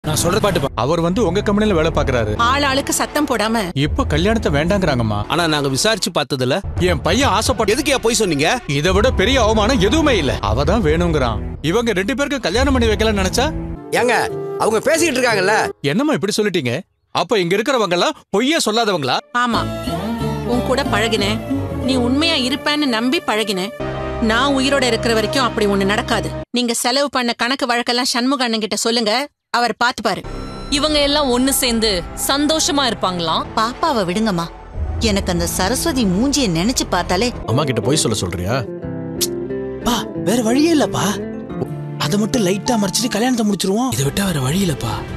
நான் சொல்ற பாட்டு அவர் வந்து உங்க கம்பெனில வேலை பாக்குறாரு ஆள் ஆளுக்கு சத்தம் போடாம இப்ப கல்யாணத்தை வேண்டாங்கிறாங்கம்மா ஆனா நாங்க விசாரிச்சு பார்த்ததுல என் பையன் ஆசைப்பட்டு எதுக்கு போய் சொன்னீங்க இதை விட பெரிய அவமானம் எதுவுமே இல்ல அவ தான் வேணுங்கிறான் இவங்க ரெண்டு பேருக்கு கல்யாணம் பண்ணி வைக்கலாம்னு நினைச்சா ஏங்க அவங்க பேசிக்கிட்டு இருக்காங்கல்ல என்னம்மா இப்படி சொல்லிட்டீங்க அப்ப இங்க இருக்கிறவங்க எல்லாம் பொய்யே சொல்லாதவங்களா ஆமா உன் கூட பழகினேன் நீ உண்மையா இருப்பேன்னு நம்பி பழகினேன் நான் உயிரோட இருக்கிற வரைக்கும் அப்படி ஒண்ணு நடக்காது நீங்க செலவு பண்ண கணக்கு வழக்கெல்லாம் சண்முக அண்ணன் கிட்ட சொல்லுங்க அவர் பாத்துப்பாரு இவங்க எல்லாம் ஒண்ணு சேர்ந்து சந்தோஷமா இருப்பாங்களாம் பாப்பாவை விடுங்கம்மா எனக்கு அந்த சரஸ்வதி மூஞ்சிய நினைச்சு பார்த்தாலே அம்மா கிட்ட போய் சொல்ல சொல்றியா பா வேற வழியே இல்லப்பா அதை மட்டும் லைட்டா மறைச்சிட்டு கல்யாணத்தை முடிச்சிருவோம் இதை விட்டா வேற வழி இல்லப்பா